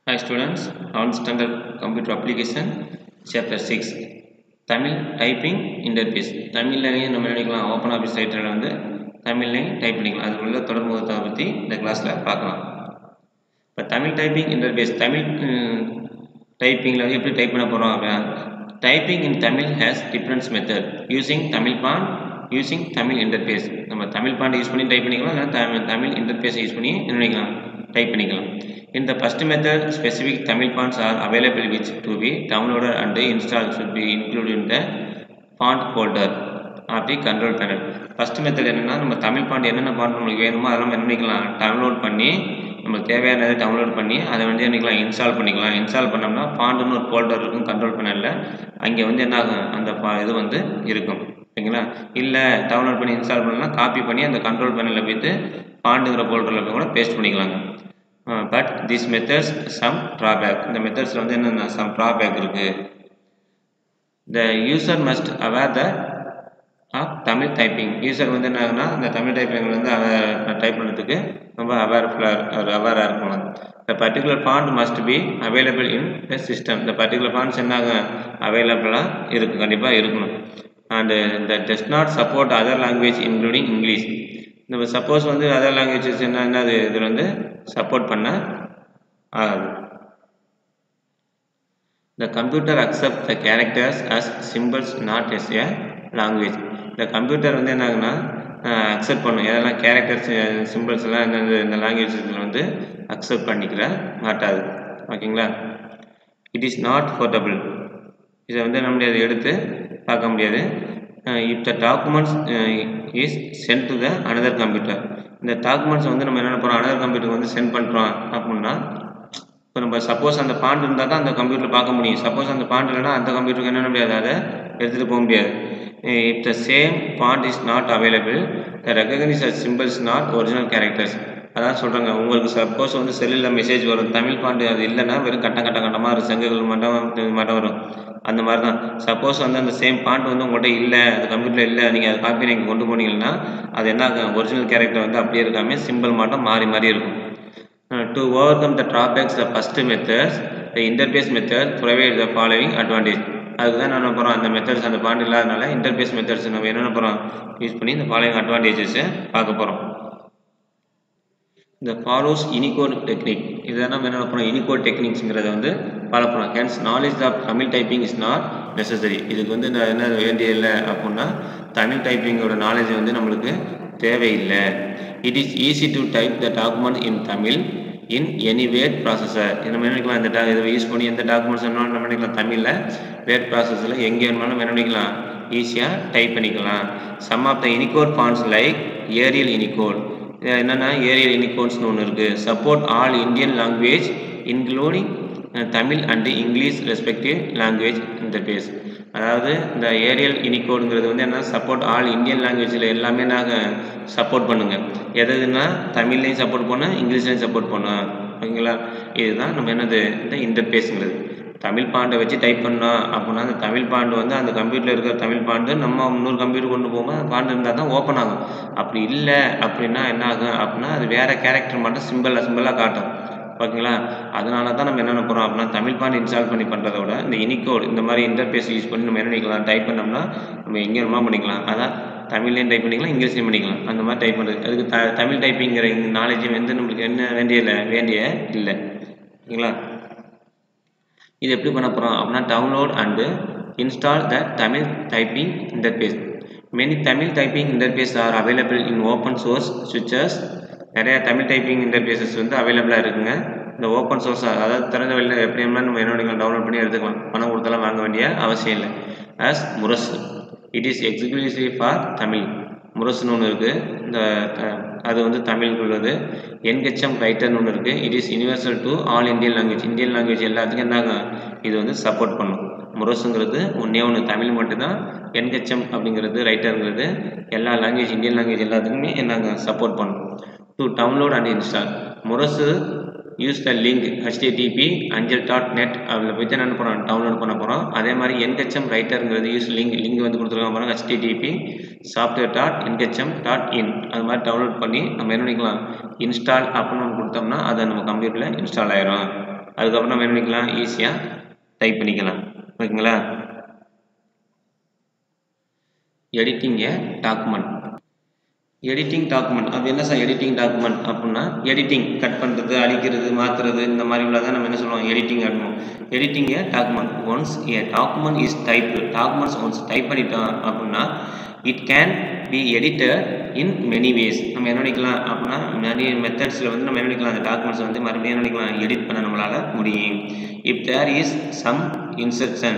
Hi students, 11th standard computer application chapter 6 Tamil typing interface தமிழ்லையும் நம்ம நினைக்கலாம் ஓப்பன் ஆஃபீஸ் ரைட்டரில் வந்து தமிழ்லையும் டைப் பண்ணிக்கலாம் அது உள்ள தொடர்புகத்தை பற்றி இந்த கிளாஸில் பார்க்கலாம் இப்போ தமிழ் டைப்பிங் இன்டர்பேஸ் தமிழ் டைப்பிங்கில் வந்து எப்படி டைப் பண்ண போகிறோம் அப்படின்னா typing in Tamil has different method using Tamil font using Tamil interface நம்ம தமிழ் பாண்ட் யூஸ் பண்ணி டைப் பண்ணிக்கலாம் இல்லை தமிழ் தமிழ் இன்டர்பேஸ் யூஸ் பண்ணி என்ன பண்ணிக்கலாம் டைப் பண்ணிக்கலாம் In the first method, specific Tamil fonts are available which to be downloaded and installed should be included in the font folder of the control panel. First method என்னென்னா நம்ம Tamil bond என்னென்ன bond நம்மளுக்கு வேணுமோ அதெல்லாம் என்ன பண்ணிக்கலாம் download பண்ணி நம்மளுக்கு தேவையானதை டவுன்லோட் பண்ணி அதை வந்து என்னைக்கலாம் இன்ஸ்டால் பண்ணிக்கலாம் இன்ஸ்டால் பண்ணோம்னா ஃபாண்ட்னு ஒரு ஃபோல்டர் இருக்கும் கண்ட்ரோல் பேனலில் அங்கே வந்து என்ன ஆகும் அந்த பா- இது வந்து இருக்கும் ஓகேங்களா இல்லை டவுன்லோட் பண்ணி இன்ஸ்டால் பண்ணலாம் காப்பி பண்ணி அந்த கண்ட்ரோல் பேனலில் போய்ட்டு ஃபாண்டுங்கிற ஃபோல்டரில் போய் கூட பேஸ்ட் பண்ணிக்கலாங்க but this methods some drawback இந்த மெத்தட்ஸில் வந்து என்னென்ன சம் ட்ராபேக் இருக்குது the user must aware the of Tamil typing user வந்து என்ன ஆகுனா இந்த தமிழ் டைப்பிங் வந்து டைப் பண்ணுறதுக்கு ரொம்ப அவேர்ஃபுல்லாக அவேராக இருக்கணும் the particular font must be available in the system இந்த பர்டிகுலர் ஃபாண்ட்ஸ் என்ன அவைலபிளாக இருக்கும் கண்டிப்பாக இருக்கணும் அண்டு இந்த does not support other language including English நம்ம சப்போஸ் வந்து அதர் லாங்குவேஜஸ் என்ன என்னது இதில் வந்து சப்போர்ட் பண்ண ஆகாது The computer accept the characters as symbols not as a language. இந்த கம்ப்யூட்டர் வந்து என்ன ஆகுனா அக்செப்ட் பண்ணும் எதெல்லாம் கேரக்டர்ஸ் சிம்பிள்ஸ் எல்லாம் என்னது இந்த லாங்குவேஜஸில் வந்து அக்செப்ட் பண்ணிக்கிற மாட்டாது ஓகேங்களா இட் இஸ் நாட் போர்ட்டபிள் இதை வந்து என்ன முடியாது எடுத்து பார்க்க முடியாது if the documents is sent to the another computer இந்த டாக்குமெண்ட்ஸ் வந்து நம்ம என்ன பண்ணுறோம் அனதர் கம்ப்யூட்டருக்கு வந்து சென்ட் பண்ணுறோம் அப்படின்னா இப்போ நம்ம சப்போஸ் அந்த பாண்ட் இருந்தால் தான் அந்த கம்ப்யூட்டரில் பார்க்க முடியும் சப்போஸ் அந்த பாண்ட் இல்லைன்னா அந்த கம்ப்யூட்டருக்கு என்ன பண்ண முடியாது அதை எடுத்துகிட்டு போக முடியாது if the same font is not available the recognise as symbols not original characters அதான் சொல்கிறாங்க உங்களுக்கு சப்போஸ் வந்து செல்லில் மெசேஜ் வரும் தமிழ் பாண்டு அது இல்லைன்னா வெறும் கட்ட கட்ட கட்டமாக இருக்கும் செங்கல் மட்டும் இது மட்டும் வரும் அந்த மாதிரி தான் சப்போஸ் வந்து அந்த சேம் பாண்ட் வந்து உங்கள்கிட்ட இல்லை அது கம்ப்யூட்டரில் இல்லை நீங்கள் அதை காப்பி நீங்கள் கொண்டு போனீங்கன்னா அது என்ன ஒரிஜினல் கேரக்டர் வந்து அப்படியே இருக்காமல் சிம்பிள் மட்டும் மாறி மாறி இருக்கும் Uh, to overcome the drawbacks the first methods the interface method provide the following advantage அதுக்கு தான் என்ன போகிறோம் அந்த மெத்தட்ஸ் அந்த பாண்ட் இல்லாதனால இன்டர்பேஸ் மெத்தட்ஸ் நம்ம என்னென்ன போகிறோம் யூஸ் பண்ணி இந்த ஃபாலோயிங் அட்வான்டேஜஸை பார்க்க போகிறோம் இந்த ஃபாலோஸ் இனிகோட் டெக்னிக் இதை நம்ம என்ன பண்ணோம் இனிகோட் டெக்னிக்ஸுங்கிறத வந்து ஃபாலோ பண்ணோம் hence knowledge of Tamil typing is not necessary இதுக்கு வந்து நான் என்ன வேண்டிய இல்லை அப்படின்னா தமிழ் டைப்பிங்கோட நாலேஜ் வந்து நம்மளுக்கு தேவையில்லை it is easy to type the document in Tamil in any word processor நம்ம என்ன பண்ணிக்கலாம் இந்த டா இதை யூஸ் பண்ணி எந்த டாக்குமெண்ட்ஸ் வேணாலும் நம்ம பண்ணிக்கலாம் தமிழில் வேர்ட் ப்ராசஸில் எங்கே வேணுமாலும் என்ன பண்ணிக்கலாம் ஈஸியாக டைப் பண்ணிக்கலாம் some of the unicode fonts like Arial unicode என்னென்னா ஏரியல் இனிகோட்ஸ்னு ஒன்று இருக்குது support all Indian language including Tamil and English respective language interface அதாவது இந்த ஏரியல் இனிகோடுங்கிறது வந்து என்ன சப்போர்ட் ஆல் இந்தியன் லாங்குவேஜில் எல்லாமே நாங்கள் சப்போர்ட் பண்ணுங்க எதுனா தமிழ்லையும் சப்போர்ட் பண்ணோம் இங்கிலீஷ்லையும் சப்போர்ட் பண்ணோம் ஓகேங்களா இதுதான் நம்ம என்னது இந்த இன்டர்பேஸுங்கிறது தமிழ் பாண்டை வச்சு டைப் பண்ணோம் அப்படின்னா அந்த தமிழ் பாண்டு வந்து அந்த கம்ப்யூட்டரில் இருக்கிற தமிழ் பாண்டு நம்ம இன்னொரு கம்ப்யூட்டர் கொண்டு போகும்போது அந்த பாண்டு இருந்தால் தான் ஓப்பன் ஆகும் அப்படி இல்லை அப்படின்னா என்ன ஆகும் அப்படின்னா அது வேறு கேரக்டர் மட்டும் சிம்பிளாக சிம்பிளாக காட்டும் ஓகேங்களா அதனால தான் நம்ம என்ன போகிறோம் அப்படின்னா தமிழ் பாண்ட் இன்ஸ்டால் பண்ணி பண்ணுறத விட இந்த இனிகோட் இந்த மாதிரி இன்டர்பேஸ் யூஸ் பண்ணி நம்ம என்ன பண்ணிக்கலாம் டைப் பண்ணோம்னா நம்ம எங்கே வேணுமா பண்ணிக்கலாம் அதான் தமிழ்லையும் டைப் பண்ணிக்கலாம் இங்கிலீஷ்லையும் பண்ணிக்கலாம் அந்த மாதிரி டைப் பண்ணுறது அதுக்கு த தமிழ் டைப்பிங்கிற நாலேஜ் வந்து நம்மளுக்கு என்ன வேண்டிய இல்லை வேண்டிய இல்லை ஓகேங்களா இது எப்படி பண்ண போகிறோம் அப்படின்னா download and install the Tamil typing interface many Tamil typing interface are available in open source சுவிச்சர்ஸ் நிறைய தமிழ் டைப்பிங் இன்டர்பேசஸ் வந்து அவைலபிளாக இருக்குங்க இந்த ஓப்பன் சோர்ஸ் அதாவது திறந்த வெளியில் எப்படி வேணாலும் நம்ம என்ன டவுன்லோட் பண்ணி எடுத்துக்கலாம் பணம் கொடுத்தெல்லாம் வாங்க வேண்டிய அவசியம் இல்லை as Murasu it is exclusive for Tamil முரசுன்னு ஒன்று இருக்குது இந்த அஹ், அது வந்து தமிழுக்கு உள்ளது என்ஹெச்எம் ரைட்டர்னு ஒன்று இருக்குது it is universal to all Indian language Indian language எல்லாத்துக்கும் என்னங்க இது வந்து சப்போர்ட் பண்ணும் முரசுங்கிறது ஒன்றே ஒன்று தமிழ் மட்டும்தான் என்ஹெச்எம் அப்படிங்கிறது ரைட்டருங்கிறது எல்லா லாங்குவேஜ் இந்தியன் லாங்குவேஜ் எல்லாத்துக்குமே என்னங்க சப்போர்ட் பண்ணும் to download and install Murasu use the link HTTP Anjal dot net அதில் போய்ட்டு என்ன போகிறோம் டவுன்லோட் பண்ண போகிறோம் அதே மாதிரி என்ஹெச்எம் ரைட்டருங்கிறது யூஸ் லிங்க் லிங்க் வந்து கொடுத்துருக்காங்க பாருங்க HTTP software dot NHM dot in அது மாதிரி டவுன்லோட் பண்ணி நம்ம என்ன பண்ணிக்கலாம் இன்ஸ்டால் அப்படின்னு ஒன்று கொடுத்தோம்னா அதை நம்ம கம்ப்யூட்டரில் இன்ஸ்டால் ஆயிரும் அதுக்கப்புறம் நம்ம என்ன பண்ணிக்கலாம் ஈஸியாக டைப் பண்ணிக்கலாம் ஓகேங்களா editing a document editing document அது என்ன சார் எடிட்டிங் டாக்குமெண்ட் அப்படின்னா எடிட்டிங் கட் பண்ணுறது அழிக்கிறது மாற்றுறது இந்த மாதிரி உள்ளதான் நம்ம என்ன சொல்லுவோம் எடிட்டிங் அப்படின்னும் editing a document once a document is type documents once type பண்ணிட்டோம் அப்படின்னா it can be edited in many ways நம்ம என்ன பண்ணிக்கலாம் அப்படின்னா நிறைய மெத்தட்ஸில் வந்து நம்ம என்ன பண்ணிக்கலாம் அந்த டாக்குமெண்ட்ஸ் வந்து மறுபடியும் என்ன பண்ணிக்கலாம் எடிட் பண்ண நம்மளால் முடியும் if there is some insertion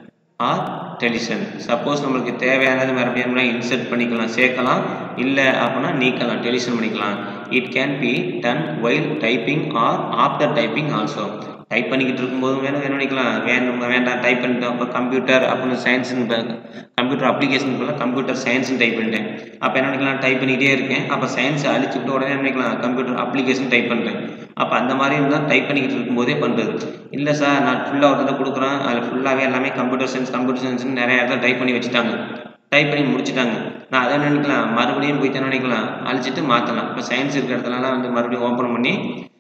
or deletion suppose நம்மளுக்கு தேவையானது மறுபடியும் இன்சர்ட் பண்ணிக்கலாம் சேர்க்கலாம் இல்லை அப்படின்னா நீக்கலாம் டெலிஷன் பண்ணிக்கலாம் it can be done while typing or after typing also type பண்ணிக்கிட்டு இருக்கும்போதும் வேணும் என்ன பண்ணிக்கலாம் வேணும் வேண்டாம் டைப் பண்ணிட்டோம் அப்போ கம்ப்யூட்டர் அப்படின்னு சயின்ஸ்னு கம்ப்யூட்டர் அப்ளிகேஷன் போல கம்ப்யூட்டர் சயின்ஸ்னு டைப் பண்ணிட்டேன் அப்போ என்ன பண்ணிக்கலாம் டைப் பண்ணிக்கிட்டே இருக்கேன் அப்போ சயின்ஸ் அழிச்சுட்டு உடனே என்ன பண்ணிக்கலாம் கம்ப்யூட்டர் அப்ளிகேஷன் டைப் பண்ணுறேன் அப்போ அந்த மாதிரி இருந்தால் டைப் பண்ணிக்கிட்டு இருக்கும்போதே பண்ணுறது இல்லை சார் நான் ஃபுல்லாக ஒரு தடவை கொடுக்குறேன் அதில் ஃபுல்லாகவே எல்லாமே கம்ப்யூட்டர் சயின்ஸ் கம்ப்யூட்டர் சயின்ஸ்னு நிறைய இடத்துல டைப் பண்ணி வச்சுட்டாங்க டைப் பண்ணி முடிச்சுட்டாங்க நான் அதை நினைக்கலாம் மறுபடியும் போய் தான் நினைக்கலாம் அழிச்சிட்டு மாற்றலாம் இப்போ சயின்ஸ் இருக்கிற இடத்துலலாம் வந்து மறுபடியும் ஓப்பன் பண்ணி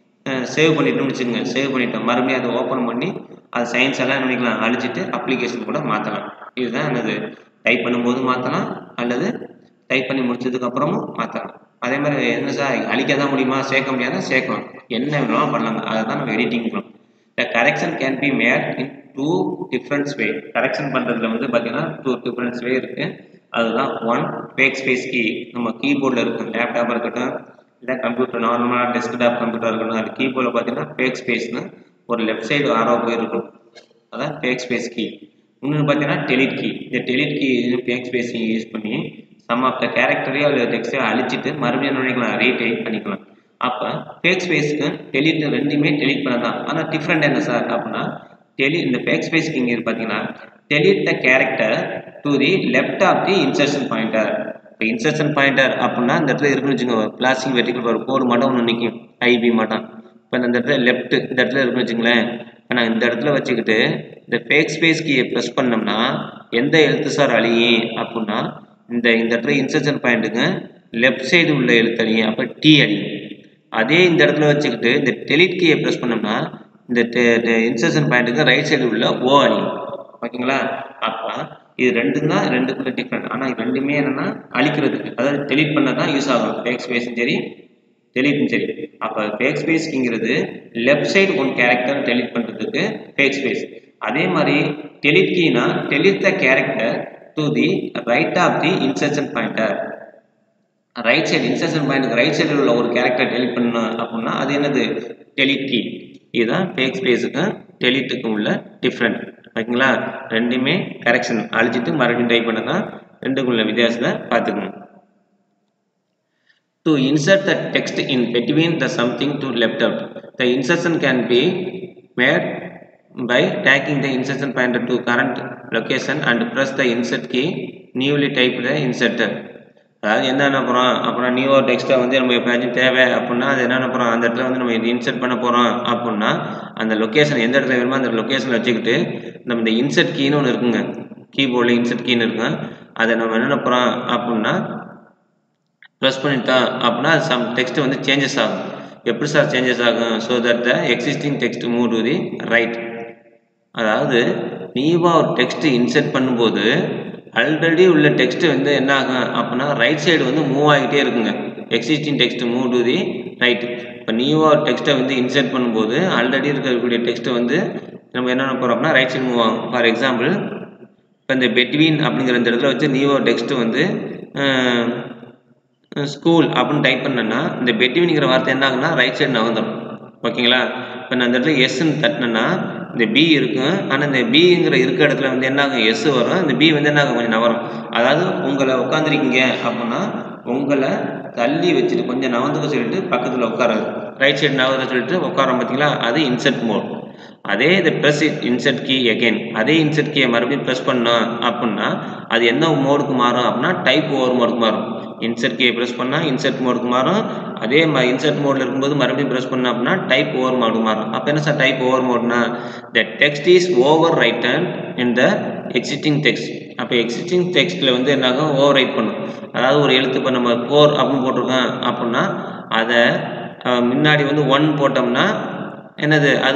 சேவ் பண்ணிட்டோம்னு வச்சுக்கோங்க சேவ் பண்ணிட்டோம் மறுபடியும் அதை ஓப்பன் பண்ணி அது சயின்ஸ் எல்லாம் என்ன பண்ணிக்கலாம் அழிச்சிட்டு அப்ளிகேஷன் கூட மாற்றலாம் இதுதான் என்னது டைப் பண்ணும்போது மாற்றலாம் அல்லது டைப் பண்ணி முடிச்சதுக்கப்புறமும் மாற்றலாம் அதே மாதிரி என்ன சார் அழிக்க தான் முடியுமா சேர்க்க முடியாதா சேர்க்கலாம் என்ன வேணாலும் பண்ணலாங்க அதை தான் நம்ம எடிட்டிங் பண்ணோம் the correction can be made in two different way correction பண்ணுறதுல வந்து பார்த்தீங்கன்னா டூ டிஃப்ரெண்ட்ஸ் வே இருக்குது அதுதான் ஒன் பேக் ஸ்பேஸ் கீ நம்ம கீபோர்டில் இருக்கும் லேப்டாப்பாக இருக்கட்டும் இல்லை கம்ப்யூட்டர் நார்மலாக டெஸ்க்டாப் கம்ப்யூட்டர் இருக்கட்டும் அது கீபோர்டில் பார்த்தீங்கன்னா பேக் ஸ்பேஸ்னு ஒரு லெஃப்ட் சைடு ஆரோ போயிருக்கும் அதான் பேக் ஸ்பேஸ் கீ இன்னொன்று பார்த்தீங்கன்னா டெலிட் கீ இந்த delete key back space use பண்ணி சம் ஆஃப் த கேரக்டரையோ அல்லது டெக்ஸ்டையோ அழிச்சிட்டு மறுபடியும் என்ன பண்ணிக்கலாம் ரீடைப் பண்ணிக்கலாம் அப்போ பேக் ஸ்பேஸ்க்கு டெலிட் ரெண்டுமே டெலிட் பண்ண தான் ஆனால் டிஃப்ரெண்ட் என்ன சார் அப்படின்னா டெலி இந்த பேக் ஸ்பேஸ்க்கு இங்கே பார்த்தீங்கன்னா delete the character to the left of the insertion pointer இப்போ இன்சர்ஷன் பாயிண்டர் அப்படின்னா இந்த இடத்துல இருக்குன்னு வச்சுக்கோங்க பிளாஸ்டிக் வெட்டிக்கல் ஒரு கோடு மட்டும் ஒன்று நிற்கும் ஐபி மட்டும் இப்போ இந்த இடத்துல லெஃப்ட் இந்த இடத்துல இருக்குன்னு வச்சுங்களேன் இப்போ நான் இந்த இடத்துல வச்சுக்கிட்டு இந்த ஃபேக் ஸ்பேஸ் கீயை ப்ரெஸ் பண்ணோம்னா எந்த எழுத்து சார் அழியும் அப்படின்னா இந்த இந்த இடத்துல இன்சர்ஷன் பாயிண்ட்டுக்கு லெஃப்ட் சைடு உள்ள எழுத்து அழியும் அப்போ டி அழியும் அதே இந்த இடத்துல வச்சுக்கிட்டு இந்த டெலிட் கீயை ப்ரெஸ் பண்ணோம்னா இந்த இன்சர்ஷன் பாயிண்ட்டுக்கு ரைட் சைடு உள்ள ஓ அழியும் ஓகேங்களா அப்போ இது ரெண்டும் தான் ரெண்டுக்குள்ள டிஃப்ரெண்ட் ஆனால் இது ரெண்டுமே என்னன்னா அழிக்கிறதுக்கு அதாவது டெலிட் பண்ண தான் யூஸ் ஆகும் பேக் ஸ்பேஸும் சரி டெலிட்டும் சரி அப்போ பேக் ஸ்பேஸ்ங்கிறது left side one character delete பண்ணுறதுக்கு பேக் ஸ்பேஸ் அதே மாதிரி டெலிட் கீனா delete the character to the right of the insertion pointer right side insertion பாயிண்ட்டுக்கு ரைட் சைடில் உள்ள ஒரு கேரக்டர் டெலிட் பண்ணணும் அப்படின்னா அது என்னது டெலிட் கீ இதுதான் பேக் ஸ்பேஸுக்கும் டெலிட்டுக்கும் உள்ள டிஃப்ரெண்ட் ஓகேங்களா ரெண்டுமே கரெக்ஷன் அழிச்சிட்டு மறுபடியும் டைப் பண்ண தான் ரெண்டுக்குள்ள வித்தியாசத்தை பார்த்துக்கணும் To insert the text in between the something to left out, the insertion can be made by taking the insertion pointer to current location and press the insert key, newly type the inserter. அதாவது என்ன பண்ண போகிறோம் அப்புறம் new டெக்ஸ்ட்டை வந்து நம்ம எப்பயாச்சும் தேவை அப்படின்னா அது என்ன போகிறோம் அந்த இடத்துல வந்து நம்ம இது இன்சர்ட் பண்ண போகிறோம் அப்படின்னா அந்த லொக்கேஷன் எந்த இடத்துல வேணுமோ அந்த லொக்கேஷனில் வச்சுக்கிட்டு நம்ம இந்த இன்சர்ட் கீன்னு ஒன்று இருக்குங்க கீபோர்டில் இன்சர்ட் கீன்னு இருக்கும் அதை நம்ம என்ன போகிறோம் அப்படின்னா ப்ரெஸ் பண்ணிட்டா அப்படின்னா சம் டெக்ஸ்ட் வந்து சேஞ்சஸ் ஆகும் எப்படி சார் சேஞ்சஸ் ஆகும் so that the existing text move to the right அதாவது நீவாக ஒரு டெக்ஸ்ட் இன்சர்ட் பண்ணும்போது ஆல்ரெடி உள்ள டெக்ஸ்ட் வந்து என்ன ஆகும் அப்படின்னா ரைட் சைடு வந்து மூவ் ஆகிட்டே இருக்குங்க existing text move to the right இப்போ நீவாக ஒரு டெக்ஸ்ட்டை வந்து இன்சர்ட் பண்ணும்போது ஆல்ரெடி இருக்கக்கூடிய டெக்ஸ்ட்டை வந்து நம்ம என்ன பண்ண போகிறோம் அப்படின்னா ரைட் சைடு மூவ் ஆகும் ஃபார் எக்ஸாம்பிள் இப்போ இந்த பெட்வீன் அப்படிங்கிற இந்த இடத்துல வச்சு நீவோ டெக்ஸ்ட்டு வந்து ஸ்கூல் அப்படின்னு டைப் பண்ணேன்னா இந்த பெட்வீனுங்கிற வார்த்தை என்ன ஆகுனா ரைட் சைடு நகர்ந்துடும் ஓகேங்களா இப்போ நான் இந்த இடத்துல எஸ்ன்னு தட்டினேன்னா இந்த பி இருக்கும் ஆனால் இந்த பிங்கிற இருக்க இடத்துல வந்து என்ன ஆகும் எஸ் வரும் இந்த பி வந்து என்ன ஆகும் கொஞ்சம் நவரும் அதாவது உங்களை உட்காந்துருக்கீங்க அப்படின்னா உங்களை தள்ளி வச்சுட்டு கொஞ்சம் நவந்துக்க சொல்லிட்டு பக்கத்தில் உட்காராது ரைட் சைடு நவர சொல்லிட்டு உட்காரோம் பார்த்தீங்களா அது இன்செர்ட் மோட் அதே இந்த ப்ரெஸ் இன்செர்ட் கீ அகைன் அதே இன்செர்ட் கீயை மறுபடியும் ப்ரெஸ் பண்ணோம் அப்படின்னா அது என்ன மோடுக்கு மாறும் அப்படின்னா டைப் ஓவர் மோடுக்கு மாறும் இன்செர்ட் கீயை ப்ரெஸ் பண்ணால் இன்செர்ட் மோடுக்கு மாறும் அதே மாதிரி இன்செர்ட் மோடில் இருக்கும்போது மறுபடியும் ப்ரெஸ் பண்ணோம் அப்படின்னா டைப் ஓவர் மோடுக்கு மாறும் அப்போ என்ன சார் டைப் ஓவர் மோட்னா the text is over written in the existing text அப்போ எக்ஸிஸ்டிங் டெக்ஸ்ட்டில் வந்து என்னாகும் ஓவர் ரைட் பண்ணும் அதாவது ஒரு எழுத்து இப்போ நம்ம ஃபோர் அப்படின்னு போட்டிருக்கோம் அப்படின்னா அதை முன்னாடி வந்து ஒன் போட்டோம்னா என்னது அது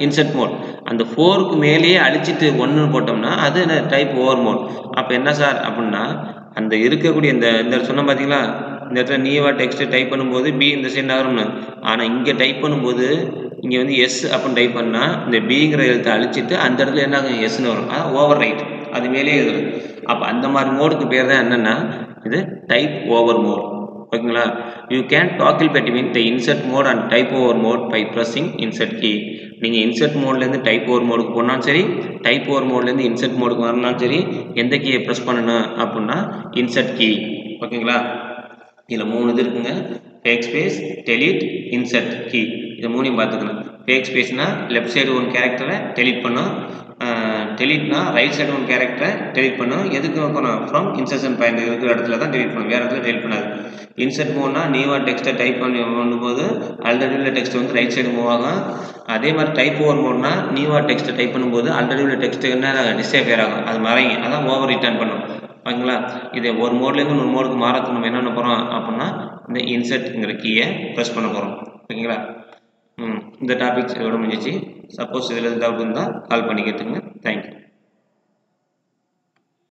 இன்செர்ட் மோட் அந்த ஃபோருக்கு மேலேயே அழிச்சிட்டு ஒன்று போட்டோம்னா அது என்ன டைப் ஓவர் மோட் அப்போ என்ன சார் அப்படின்னா அந்த இருக்கக்கூடிய இந்த இந்த சொன்ன பார்த்தீங்களா இந்த இடத்துல நீவா டெக்ஸ்ட் டைப் பண்ணும்போது பி இந்த சைடு நகரும்னு ஆனால் இங்கே டைப் பண்ணும்போது இங்கே வந்து எஸ் அப்படின்னு டைப் பண்ணால் இந்த பிங்கிற எழுத்தை அழிச்சிட்டு அந்த இடத்துல என்ன ஆகும் எஸ்ன்னு வரும் அதான் ஓவர் ரைட் அது மேலேயே எழுதுறது அப்போ அந்த மாதிரி மோடுக்கு பேர் தான் என்னென்னா இது டைப் ஓவர் மோட் ஓகேங்களா you can toggle between the insert mode and type over mode by pressing insert key நீங்கள் இன்சர்ட் மோட்லேருந்து டைப் ஓவர் மோடுக்கு போனாலும் சரி டைப் ஓவர் மோட்லேருந்து இன்சர்ட் மோடுக்கு வரனாலும் சரி எந்த கீயை ப்ரெஸ் பண்ணணும் அப்படின்னா இன்சர்ட் கீ ஓகேங்களா இதில் மூணு இது இருக்குங்க back space delete insert key இது மூணையும் பார்த்துக்கணும் ஃபேக் ஸ்பேஸ்னால் லெஃப்ட் சைடு ஒன் கேரக்டரை டெலீட் பண்ணும் டெலீட்னா ரைட் சைடு ஒன் கேரக்டரை டெலீட் பண்ணும் எதுக்கு வைக்கணும் ஃப்ரம் இன்சர்ஷன் பாயிண்ட் இருக்கிற இடத்துல தான் டெலீட் பண்ணும் வேறு இடத்துல டெலீட் பண்ணாது இன்சர்ட் மூவ்னா நியூவாக டெக்ஸ்ட்டை டைப் பண்ணி பண்ணும்போது ஆல்ரெடி உள்ள டெக்ஸ்ட் வந்து ரைட் சைடு மூவ் ஆகும் அதே மாதிரி டைப் ஓவர் மோட்னா நியூவாக டெக்ஸ்ட்டை டைப் பண்ணும்போது ஆல்ரெடி உள்ள டெக்ஸ்ட் என்ன டிஸ்டேஃபேர் ஆகும் அது மறைங்க அதான் ஓவர் ரிட்டர்ன் பண்ணும் ஓகேங்களா இதை ஒரு மோட்லேருந்து இன்னொரு மோடுக்கு மாறத்துக்கு நம்ம என்ன பண்ண போகிறோம் அப்படின்னா இந்த இன்சர்ட்ங்கிற கீயை ப்ரெஸ் பண்ண போகிறோம் ஓகேங்களா ம் இந்த டாபிக்ஸ் இதோட முடிஞ்சிச்சு சப்போஸ் இதில் டவுட் இருந்தால் கால் பண்ணிக்கிட்டுங்க தேங்க்யூ